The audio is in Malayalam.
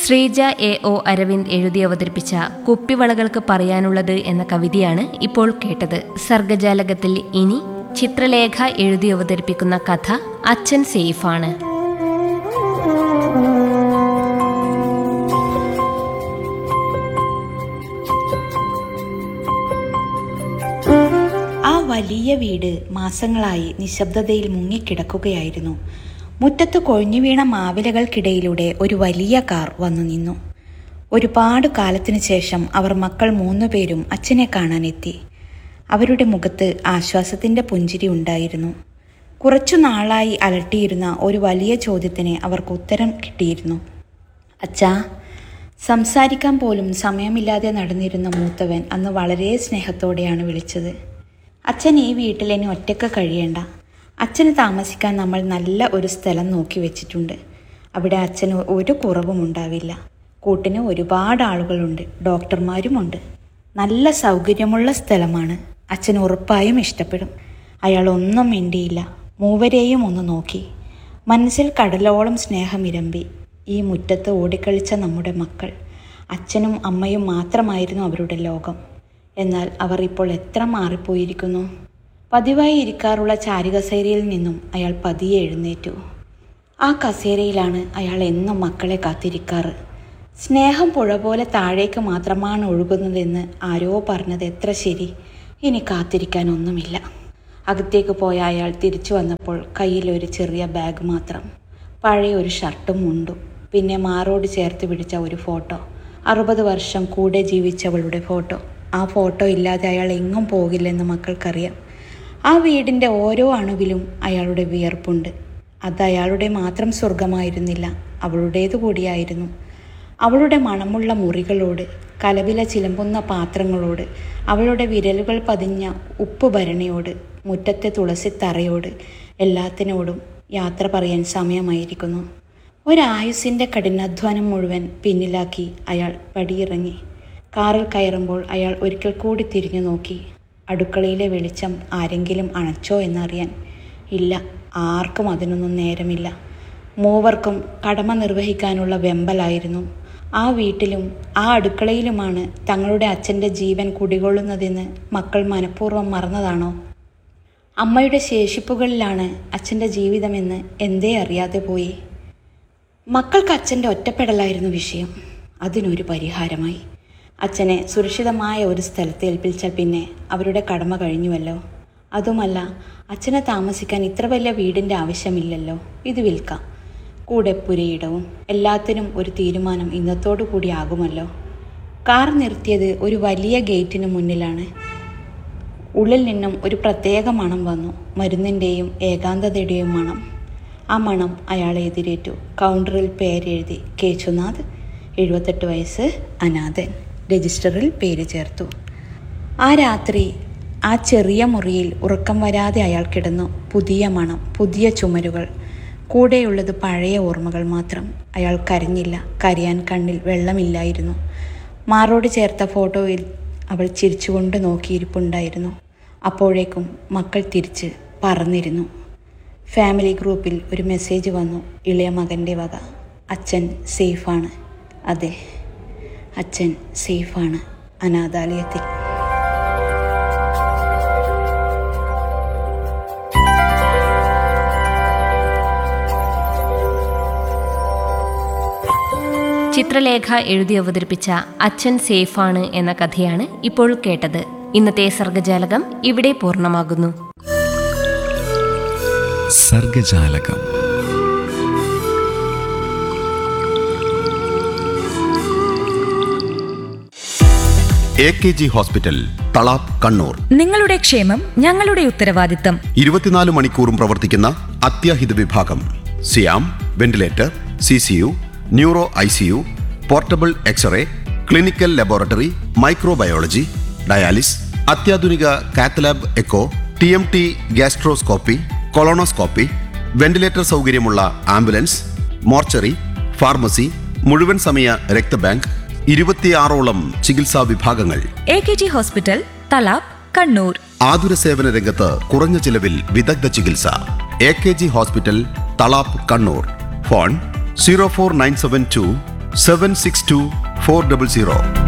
ശ്രീജ എ ഒ അരവിന്ദ് എഴുതി അവതരിപ്പിച്ച കുപ്പിവളകൾക്ക് പറയാനുള്ളത് എന്ന കവിതയാണ് ഇപ്പോൾ കേട്ടത് സർഗജാലകത്തിൽ ഇനി ചിത്രലേഖ എഴുതി അവതരിപ്പിക്കുന്ന കഥ അച്ഛൻ സേഫാണ് ആ വലിയ വീട് മാസങ്ങളായി നിശബ്ദതയിൽ മുങ്ങിക്കിടക്കുകയായിരുന്നു മുറ്റത്ത് കൊഴിഞ്ഞു വീണ മാവിലകൾക്കിടയിലൂടെ ഒരു വലിയ കാർ വന്നു നിന്നു ഒരുപാട് കാലത്തിനു ശേഷം അവർ മക്കൾ മൂന്നുപേരും അച്ഛനെ കാണാനെത്തി അവരുടെ മുഖത്ത് ആശ്വാസത്തിന്റെ പുഞ്ചിരി ഉണ്ടായിരുന്നു കുറച്ചു നാളായി അലട്ടിയിരുന്ന ഒരു വലിയ ചോദ്യത്തിന് അവർക്ക് ഉത്തരം കിട്ടിയിരുന്നു അച്ഛാ സംസാരിക്കാൻ പോലും സമയമില്ലാതെ നടന്നിരുന്ന മൂത്തവൻ അന്ന് വളരെ സ്നേഹത്തോടെയാണ് വിളിച്ചത് അച്ഛൻ ഈ വീട്ടിൽ ഇനി ഒറ്റയ്ക്ക് കഴിയണ്ട അച്ഛന് താമസിക്കാൻ നമ്മൾ നല്ല ഒരു സ്ഥലം നോക്കി വെച്ചിട്ടുണ്ട് അവിടെ അച്ഛന് ഒരു കുറവും ഉണ്ടാവില്ല കൂട്ടിന് ഒരുപാട് ആളുകളുണ്ട് ഡോക്ടർമാരുമുണ്ട് നല്ല സൗകര്യമുള്ള സ്ഥലമാണ് അച്ഛൻ ഉറപ്പായും ഇഷ്ടപ്പെടും അയാൾ ഒന്നും മിണ്ടിയില്ല മൂവരെയും ഒന്ന് നോക്കി മനസ്സിൽ കടലോളം സ്നേഹമിരമ്പി ഈ മുറ്റത്ത് ഓടിക്കളിച്ച നമ്മുടെ മക്കൾ അച്ഛനും അമ്മയും മാത്രമായിരുന്നു അവരുടെ ലോകം എന്നാൽ അവർ ഇപ്പോൾ എത്ര മാറിപ്പോയിരിക്കുന്നു പതിവായി ഇരിക്കാറുള്ള ചാരികസേരയിൽ നിന്നും അയാൾ പതിയെ എഴുന്നേറ്റു ആ കസേരയിലാണ് അയാൾ എന്നും മക്കളെ കാത്തിരിക്കാറ് സ്നേഹം പുഴ പോലെ താഴേക്ക് മാത്രമാണ് ഒഴുകുന്നതെന്ന് ആരോ പറഞ്ഞത് എത്ര ശരി ഇനി കാത്തിരിക്കാനൊന്നുമില്ല അകത്തേക്ക് പോയ അയാൾ തിരിച്ചു വന്നപ്പോൾ കയ്യിൽ ഒരു ചെറിയ ബാഗ് മാത്രം പഴയ ഒരു ഷർട്ടും മുണ്ടും പിന്നെ മാറോട് ചേർത്ത് പിടിച്ച ഒരു ഫോട്ടോ അറുപത് വർഷം കൂടെ ജീവിച്ചവളുടെ ഫോട്ടോ ആ ഫോട്ടോ ഇല്ലാതെ അയാൾ എങ്ങും പോകില്ലെന്ന് മക്കൾക്കറിയാം ആ വീടിൻ്റെ ഓരോ അണുവിലും അയാളുടെ വിയർപ്പുണ്ട് അത് അയാളുടെ മാത്രം സ്വർഗമായിരുന്നില്ല അവളുടേതു കൂടിയായിരുന്നു അവളുടെ മണമുള്ള മുറികളോട് കലവില ചിലമ്പുന്ന പാത്രങ്ങളോട് അവളുടെ വിരലുകൾ പതിഞ്ഞ ഉപ്പ് ഭരണിയോട് മുറ്റത്തെ തുളസിത്തറയോട് എല്ലാത്തിനോടും യാത്ര പറയാൻ സമയമായിരിക്കുന്നു ഒരായുസിൻ്റെ കഠിനാധ്വാനം മുഴുവൻ പിന്നിലാക്കി അയാൾ പടിയിറങ്ങി കാറിൽ കയറുമ്പോൾ അയാൾ ഒരിക്കൽ കൂടി തിരിഞ്ഞു നോക്കി അടുക്കളയിലെ വെളിച്ചം ആരെങ്കിലും അണച്ചോ എന്നറിയാൻ ഇല്ല ആർക്കും അതിനൊന്നും നേരമില്ല മൂവർക്കും കടമ നിർവഹിക്കാനുള്ള വെമ്പലായിരുന്നു ആ വീട്ടിലും ആ അടുക്കളയിലുമാണ് തങ്ങളുടെ അച്ഛൻ്റെ ജീവൻ കുടികൊള്ളുന്നതെന്ന് മക്കൾ മനഃപൂർവ്വം മറന്നതാണോ അമ്മയുടെ ശേഷിപ്പുകളിലാണ് അച്ഛൻ്റെ ജീവിതമെന്ന് എന്തേ അറിയാതെ പോയി മക്കൾക്ക് അച്ഛൻ്റെ ഒറ്റപ്പെടലായിരുന്നു വിഷയം അതിനൊരു പരിഹാരമായി അച്ഛനെ സുരക്ഷിതമായ ഒരു സ്ഥലത്ത് ഏൽപ്പിച്ചാൽ പിന്നെ അവരുടെ കടമ കഴിഞ്ഞുവല്ലോ അതുമല്ല അച്ഛനെ താമസിക്കാൻ ഇത്ര വലിയ വീടിൻ്റെ ആവശ്യമില്ലല്ലോ ഇത് വിൽക്കാം കൂടെ പുരയിടവും എല്ലാത്തിനും ഒരു തീരുമാനം ഇന്നത്തോടു കൂടി ആകുമല്ലോ കാർ നിർത്തിയത് ഒരു വലിയ ഗേറ്റിന് മുന്നിലാണ് ഉള്ളിൽ നിന്നും ഒരു പ്രത്യേക മണം വന്നു മരുന്നിൻ്റെയും ഏകാന്തതയുടെയും മണം ആ മണം അയാളെ എതിരേറ്റു കൗണ്ടറിൽ പേരെഴുതി കേശുനാഥ് എഴുപത്തെട്ട് വയസ്സ് അനാഥൻ രജിസ്റ്ററിൽ പേര് ചേർത്തു ആ രാത്രി ആ ചെറിയ മുറിയിൽ ഉറക്കം വരാതെ അയാൾ കിടന്നു പുതിയ മണം പുതിയ ചുമരുകൾ കൂടെയുള്ളത് പഴയ ഓർമ്മകൾ മാത്രം അയാൾ കരഞ്ഞില്ല കരയാൻ കണ്ണിൽ വെള്ളമില്ലായിരുന്നു മാറോട് ചേർത്ത ഫോട്ടോയിൽ അവൾ ചിരിച്ചുകൊണ്ട് നോക്കിയിരിപ്പുണ്ടായിരുന്നു അപ്പോഴേക്കും മക്കൾ തിരിച്ച് പറന്നിരുന്നു ഫാമിലി ഗ്രൂപ്പിൽ ഒരു മെസ്സേജ് വന്നു ഇളയ മകൻ്റെ വക അച്ഛൻ സേഫാണ് അതെ അച്ഛൻ സേഫാണ് അനാഥാലയത്തിൽ ചിത്രലേഖ എഴുതി അവതരിപ്പിച്ച അച്ഛൻ സേഫാണ് എന്ന കഥയാണ് ഇപ്പോൾ കേട്ടത് ഇന്നത്തെ സർഗജാലകം ഇവിടെ പൂർണ്ണമാകുന്നു സർഗജാലകം A K G hospital Thalap Kannur നിങ്ങളുടെ ക്ഷേമം ഞങ്ങളുടെ ഉത്തരവാദിത്തം ഇരുപത്തിനാല് മണിക്കൂറും പ്രവർത്തിക്കുന്ന അത്യാഹിത വിഭാഗം സിയാം ventilator C C U neuro I C U portable x-ray clinical laboratory microbiology dialysis അത്യാധുനിക cath lab echo T M T gastroscopy colonoscopy ventilator സൗകര്യമുള്ള ആംബുലൻസ് മോർച്ചറി ഫാർമസി മുഴുവൻ സമയ രക്തബാങ്ക് ഇരുപത്തിയാറോളം ചികിത്സാ വിഭാഗങ്ങൾ A K G hospital Thalap Kannur ആതുര സേവന രംഗത്ത് കുറഞ്ഞ ചിലവിൽ വിദഗ്ധ ചികിത്സ A K G hospital Thalap Kannur phone zero four nine seven two seven six two four double zero